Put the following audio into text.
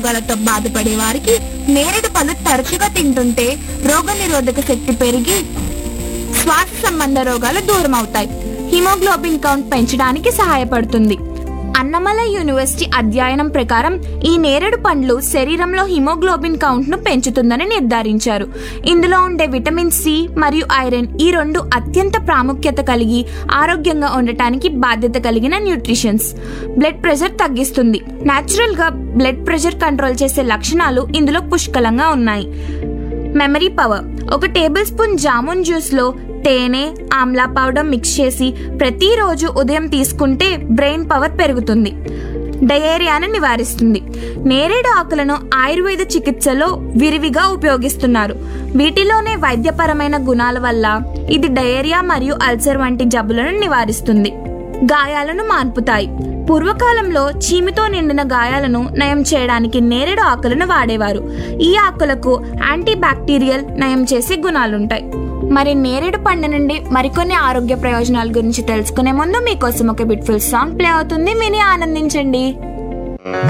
రోగాలతో బాధపడే వారికి నేరేడు పళ్ళు తరచుగా తింటుంటే రోగ నిరోధక శక్తి పెరిగి శ్వాస సంబంధ రోగాలు దూరం అవుతాయి హిమోగ్లోబిన్ కౌంట్ పెంచడానికి సహాయపడుతుంది అన్నమలై యూనివర్సిటీ అధ్యయనం ప్రకారం ఈ నేరేడు పండ్లు శరీరంలో హిమోగ్లోబిన్ కౌంట్ ను పెంచుతుందని నిర్ధారించారు ఇందులో ఉండే విటమిన్ సి మరియు ఐరన్ ఈ రెండు అత్యంత ప్రాముఖ్యత కలిగి ఆరోగ్యంగా ఉండటానికి బాధ్యత కలిగిన న్యూట్రిషన్స్ బ్లడ్ ప్రెషర్ తగ్గిస్తుంది నేచురల్ గా బ్లడ్ ప్రెషర్ కంట్రోల్ చేసే లక్షణాలు ఇందులో పుష్కలంగా ఉన్నాయి మెమరీ పవర్ ఒక టేబుల్ స్పూన్ జామున్ జ్యూస్లో తేనె ఆమ్లా పౌడర్ మిక్స్ చేసి ప్రతిరోజు ఉదయం తీసుకుంటే బ్రెయిన్ పవర్ పెరుగుతుంది డయేరియాను నివారిస్తుంది నేరేడు ఆకులను ఆయుర్వేద చికిత్సలో విరివిగా ఉపయోగిస్తున్నారు వీటిలోనే వైద్యపరమైన గుణాల వల్ల ఇది డయేరియా మరియు అల్సర్ వంటి జబ్బులను నివారిస్తుంది గాయాలను మాన్పుతాయి పూర్వకాలంలో చీమితో నిండిన గాయాలను నయం చేయడానికి నేరేడు ఆకులను వాడేవారు ఈ ఆకులకు యాంటీ బ్యాక్టీరియల్ నయం చేసే గుణాలుంటాయి మరి నేరేడు పండు నుండి మరికొన్ని ఆరోగ్య ప్రయోజనాల గురించి తెలుసుకునే ముందు మీకోసం ఒక బ్యూటిఫుల్ సాంగ్ ప్లే అవుతుంది విని ఆనందించండి